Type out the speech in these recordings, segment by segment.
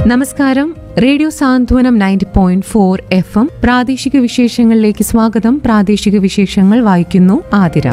നമസ്കാരം radio Santhwanam ninety point four F M പ്രാദേശിക വിശേഷങ്ങളിലേക്ക് സ്വാഗതം പ്രാദേശിക വിശേഷങ്ങൾ വായിക്കുന്നു ആതിര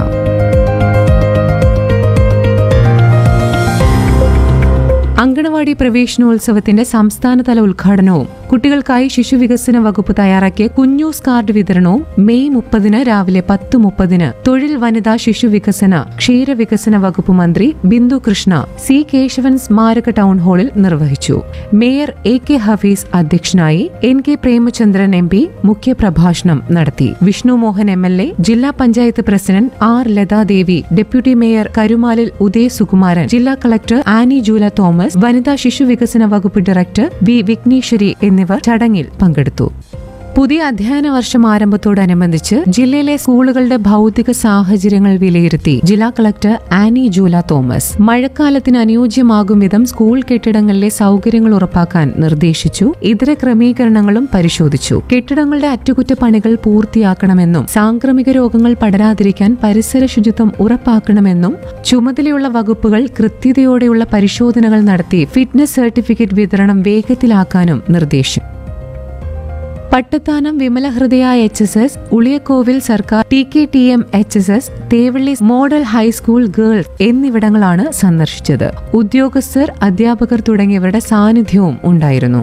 അങ്കണവാടി പ്രവേശനോത്സവത്തിന്റെ സംസ്ഥാനതല ഉദ്ഘാടനവും കുട്ടികൾക്കായി ശിശുവികസന വകുപ്പ് തയ്യാറാക്കിയ കുഞ്ഞൂസ് കാർഡ് വിതരണവും മെയ് മുപ്പതിന് രാവിലെ പത്ത് മുപ്പതിന് തൊഴിൽ വനിതാ ശിശുവികസന ക്ഷീരവികസന വകുപ്പ് മന്ത്രി ബിന്ദു കൃഷ്ണ സി കേശവൻ സ്മാരക ടൗൺ ഹാളിൽ നിർവഹിച്ചു മേയർ എ കെ ഹഫീസ് അധ്യക്ഷനായി N K Premachandran M P മുഖ്യപ്രഭാഷണം നടത്തി Vishnu Mohan M L A ജില്ലാ panchayat president R Lathadevi deputy mayor Karumalil Udaya Sukumaran ജില്ലാ കളക്ടർ ആനി ജൂല തോമസ് വനിതാ ശിശു വികസന വകുപ്പ് ഡയറക്ടർ വി വിഘ്നേശ്വരി എന്നിവർ ചടങ്ങിൽ പങ്കെടുത്തു പുതിയ അധ്യയന വർഷം ആരംഭത്തോടനുബന്ധിച്ച് ജില്ലയിലെ സ്കൂളുകളുടെ ഭൗതിക സാഹചര്യങ്ങൾ വിലയിരുത്തി ജില്ലാ കളക്ടർ ആനി ജൂല തോമസ് മഴക്കാലത്തിന് അനുയോജ്യമാകും വിധം സ്കൂൾ കെട്ടിടങ്ങളിലെ സൗകര്യങ്ങൾ ഉറപ്പാക്കാൻ നിർദ്ദേശിച്ചു ഇതര ക്രമീകരണങ്ങളും പരിശോധിച്ചു കെട്ടിടങ്ങളുടെ അറ്റകുറ്റപ്പണികൾ പൂർത്തിയാക്കണമെന്നും സാംക്രമിക രോഗങ്ങൾ പടരാതിരിക്കാൻ പരിസര ശുചിത്വം ഉറപ്പാക്കണമെന്നും ചുമതലയുള്ള വകുപ്പുകൾ കൃത്യതയോടെയുള്ള പരിശോധനകൾ നടത്തി ഫിറ്റ്നസ് സർട്ടിഫിക്കറ്റ് വിതരണം വേഗത്തിലാക്കാനും നിർദ്ദേശം Pattathanam Vimalahridaya H S S Uliyakovil സർക്കാർ T K T M H S S Thevally model high school girls എന്നിവിടങ്ങളാണ് സന്ദർശിച്ചത് ഉദ്യോഗസ്ഥർ അധ്യാപകർ തുടങ്ങിയവരുടെ സാന്നിധ്യവും ഉണ്ടായിരുന്നു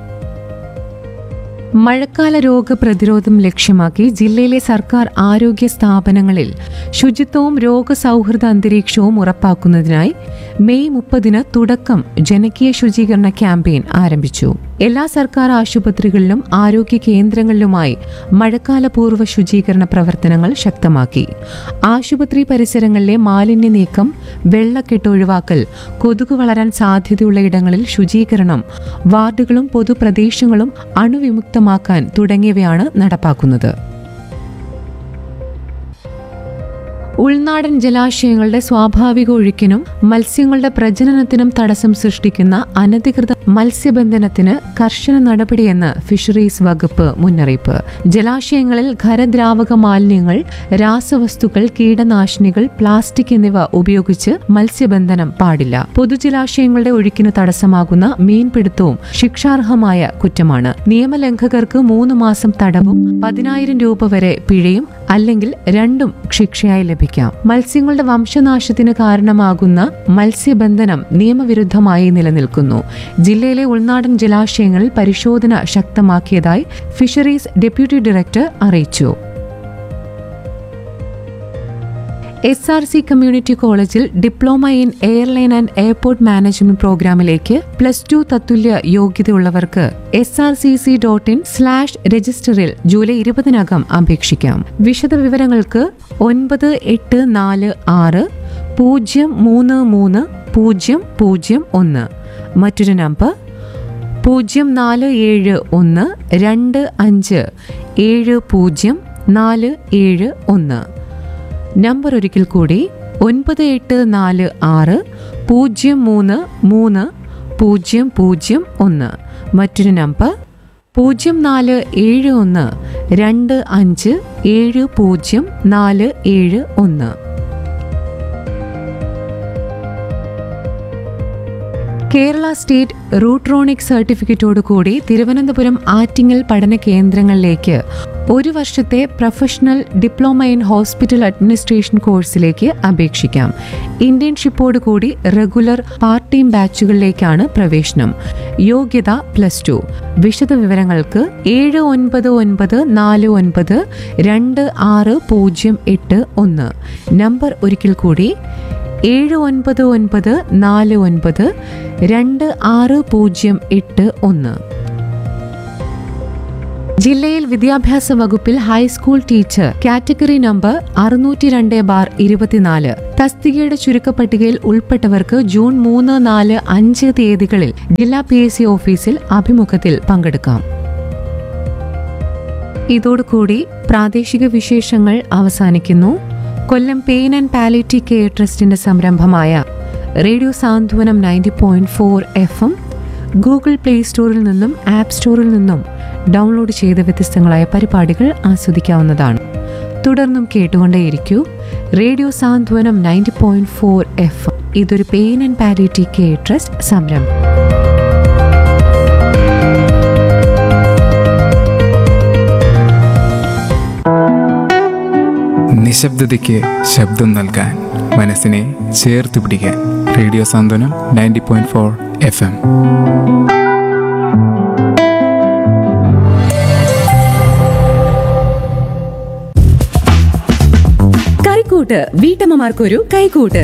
മഴക്കാല രോഗപ്രതിരോധം ലക്ഷ്യമാക്കി ജില്ലയിലെ സർക്കാർ ആരോഗ്യ സ്ഥാപനങ്ങളിൽ ശുചിത്വവും രോഗസൗഹൃദ അന്തരീക്ഷവും ഉറപ്പാക്കുന്നതിനായി മെയ് മുപ്പതിന് തുടക്കം ജനകീയ ശുചീകരണ ക്യാമ്പയിൻ ആരംഭിച്ചു എല്ലാ സർക്കാർ ആശുപത്രികളിലും ആരോഗ്യ കേന്ദ്രങ്ങളിലുമായി മഴക്കാലപൂർവ്വ ശുചീകരണ പ്രവർത്തനങ്ങൾ ശക്തമാക്കി ആശുപത്രി പരിസരങ്ങളിലെ മാലിന്യ നീക്കം വെള്ളക്കെട്ട് ഒഴിവാക്കൽ കൊതുക് വളരാൻ സാധ്യതയുള്ള ഇടങ്ങളിൽ ശുചീകരണം വാർഡുകളും പൊതുപ്രദേശങ്ങളും അണുവിമുക്തമാക്കാൻ തുടങ്ങിയവയാണ് നടപ്പാക്കുന്നത് ഉൾനാടൻ ജലാശയങ്ങളുടെ സ്വാഭാവിക ഒഴുക്കിനും മത്സ്യങ്ങളുടെ പ്രജനനത്തിനും തടസ്സം സൃഷ്ടിക്കുന്ന അനധികൃത മത്സ്യബന്ധനത്തിന് കർശന നടപടിയെന്ന് ഫിഷറീസ് വകുപ്പ് മുന്നറിയിപ്പ് ജലാശയങ്ങളിൽ ഖരദ്രാവക മാലിന്യങ്ങൾ രാസവസ്തുക്കൾ കീടനാശിനികൾ പ്ലാസ്റ്റിക് എന്നിവ ഉപയോഗിച്ച് മത്സ്യബന്ധനം പാടില്ല പൊതുജലാശയങ്ങളുടെ ഒഴുക്കിന് തടസ്സമാകുന്ന മീൻപിടുത്തവും ശിക്ഷാർഹമായ കുറ്റമാണ് നിയമലംഘകർക്ക് മൂന്ന് മാസം തടവും പതിനായിരം രൂപ വരെ പിഴയും അല്ലെങ്കിൽ രണ്ടും ശിക്ഷയായി ലഭിക്കാം മത്സ്യങ്ങളുടെ വംശനാശത്തിന് കാരണമാകുന്ന മത്സ്യബന്ധനം നിയമവിരുദ്ധമായി നിലനിൽക്കുന്നു ജില്ലയിലെ ഉൾനാടൻ ജലാശയങ്ങളിൽ പരിശോധന ശക്തമാക്കിയതായി ഫിഷറീസ് ഡെപ്യൂട്ടി ഡയറക്ടർ അറിയിച്ചു എസ് ആർ സി കമ്മ്യൂണിറ്റി കോളേജിൽ diploma in airline and airport management പ്രോഗ്രാമിലേക്ക് പ്ലസ് ടു തത്തുല്യ യോഗ്യതയുള്ളവർക്ക് S R C C dot in slash രജിസ്റ്ററിൽ ജൂലൈ ഇരുപതിനകം അപേക്ഷിക്കാം വിശദവിവരങ്ങൾക്ക് ഒൻപത് എട്ട് നാല് ആറ് പൂജ്യം മൂന്ന് മൂന്ന് പൂജ്യം പൂജ്യം ഒന്ന് മറ്റൊരു നമ്പർ പൂജ്യം നാല് ഏഴ് ഒന്ന് രണ്ട് അഞ്ച് ഏഴ് പൂജ്യം നാല് ഏഴ് ഒന്ന് നമ്പർ ഒരിക്കൽ കൂടി ഒൻപത് എട്ട് നാല് ആറ് പൂജ്യം മൂന്ന് മൂന്ന് പൂജ്യം പൂജ്യം ഒന്ന് മറ്റൊരു നമ്പർ പൂജ്യം നാല് ഏഴ് ഒന്ന് രണ്ട് അഞ്ച് ഏഴ് പൂജ്യം നാല് ഏഴ് ഒന്ന് കേരള സ്റ്റേറ്റ് റൂട്രോണിക് സർട്ടിഫിക്കറ്റോടു കൂടി തിരുവനന്തപുരം ആറ്റിങ്ങൽ പഠന കേന്ദ്രങ്ങളിലേക്ക് ഒരു വർഷത്തെ professional diploma in hospital administration കോഴ്സിലേക്ക് അപേക്ഷിക്കാം ഇന്റേൺഷിപ്പോട് കൂടി റെഗുലർ പാർട്ട് ടൈം ബാച്ചുകളിലേക്കാണ് പ്രവേശനം യോഗ്യത പ്ലസ് ടു വിശദവിവരങ്ങൾക്ക് ഏഴ് ഒൻപത് ഒൻപത് നാല് ഒൻപത് രണ്ട് ആറ് പൂജ്യം എട്ട് ഒന്ന് നമ്പർ ഒരിക്കൽ കൂടി ഏഴ് ഒൻപത് ഒൻപത് നാല് ഒൻപത് രണ്ട് ആറ് പൂജ്യം എട്ട് ഒന്ന് ജില്ലയിൽ വിദ്യാഭ്യാസ വകുപ്പിൽ ഹൈസ്കൂൾ ടീച്ചർ കാറ്റഗറി നമ്പർ അറുന്നൂറ്റി രണ്ട് ബാർ ഇരുപത്തിനാല് തസ്തികയുടെ ചുരുക്കപ്പട്ടികയിൽ ഉൾപ്പെട്ടവർക്ക് ജൂൺ മൂന്ന് നാല് അഞ്ച് തീയതികളിൽ ജില്ലാ പി എസ് സി ഓഫീസിൽ അഭിമുഖത്തിൽ പങ്കെടുക്കാം ഇതോടുകൂടി പ്രാദേശിക വിശേഷങ്ങൾ അവസാനിക്കുന്നു Kollam pain and palliative care ട്രസ്റ്റിന്റെ സംരംഭമായ radio Santhwanam ninety point four F M Google play സ്റ്റോറിൽ നിന്നും ആപ്പ് സ്റ്റോറിൽ നിന്നും ഡൗൺലോഡ് ചെയ്ത വ്യത്യസ്തങ്ങളായ പരിപാടികൾ ആസ്വദിക്കാവുന്നതാണ് തുടർന്നും കേട്ടുകൊണ്ടേയിരിക്കൂ radio Santhwanam ninety point four F ഇതൊരു pain and palliative care trust സംരംഭം നിശബ്ദതയ്ക്ക് ശബ്ദം നൽകാൻ മനസ്സിനെ ചേർത്ത് പിടിക്കാൻ radio Santhwanam ninety point four F M Karikkoot വീട്ടമ്മമാർക്കൊരു കൈക്കൂട്ട്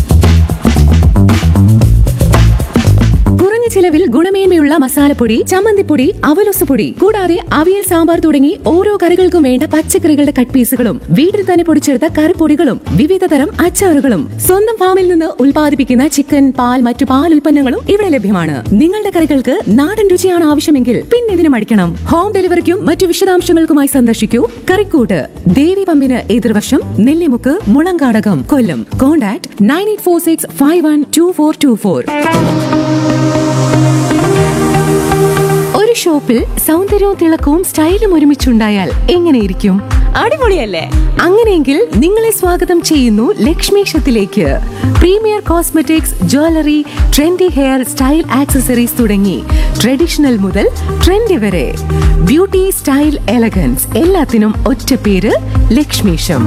കുറഞ്ഞ ചിലവിൽ ഗുണമേന്മയുള്ള മസാലപ്പൊടി ചമ്മന്തിപ്പൊടി അവലൊസുപൊടി കൂടാതെ അവിയൽ സാമ്പാർ തുടങ്ങി ഓരോ കറികൾക്കും വേണ്ട പച്ചക്കറികളുടെ കട്ട് പീസുകളും വീട്ടിൽ തന്നെ പൊടിച്ചെടുത്ത കറിപ്പൊടികളും വിവിധ തരം അച്ചാറുകളും സ്വന്തം ഫാമിൽ നിന്ന് ഉൽപ്പാദിപ്പിക്കുന്ന ചിക്കൻ പാൽ മറ്റു പാൽ ഉൽപ്പന്നങ്ങളും ഇവിടെ ലഭ്യമാണ് നിങ്ങളുടെ കറികൾക്ക് നാടൻ രുചിയാണ് ആവശ്യമെങ്കിൽ പിന്നെ ഇതിന് മടിക്കണം ഹോം ഡെലിവറിക്കും മറ്റു വിശദാംശങ്ങൾക്കുമായി സന്ദർശിക്കൂ കറിക്കൂട്ട് ദേവി പമ്പിന് എതിർവശം Nellimukku Mulankadakam Kollam contact nine eight four six five one two four two four ഒരു ഷോപ്പിൽ സൗന്ദര്യവും തിളക്കവും സ്റ്റൈലും ഒരുമിച്ചുണ്ടായാൽ എങ്ങനെയിരിക്കും അടിപൊളിയല്ലേ അങ്ങനെയെങ്കിൽ നിങ്ങളെ സ്വാഗതം ചെയ്യുന്നു ലക്ഷ്മീഷത്തിലേക്ക് premier cosmetics jewellery trendy hair style accessories തുടങ്ങി ട്രഡീഷണൽ മുതൽ ട്രെൻഡി വരെ ബ്യൂട്ടി സ്റ്റൈൽ എലഗൻസ് എല്ലാത്തിനും ഒറ്റ പേര് Lakshmisham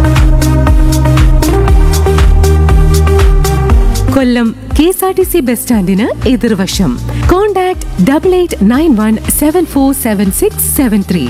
Kollam K S R T C bus സ്റ്റാൻഡിന് എതിർവശം contact double eight nine one seven four seven six seven three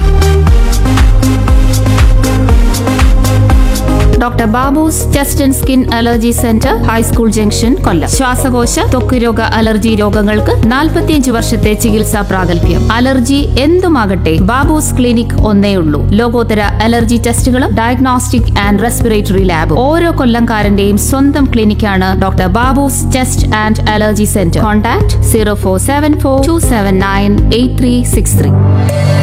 doctor Babu's chest and skin allergy centre high school junction Kollam ശ്വാസകോശ ത്വക്ക് രോഗ അലർജി രോഗങ്ങൾക്ക് 45 വർഷത്തെ ചികിത്സാ പ്രാഗൽഭ്യം അലർജി എന്തുമാകട്ടെ ബാബൂസ് ക്ലിനിക് ഒന്നേ ഉള്ളൂ ലോകോത്തര അലർജി ടെസ്റ്റുകളും ഡയഗ്നോസ്റ്റിക് ആൻഡ് റെസ്പിറേറ്ററി ലാബും ഓരോ കൊല്ലംകാരന്റെയും സ്വന്തം ക്ലിനിക്കാണ് doctor Babu's chest and allergy centre contact zero four seven four two seven nine eight three six three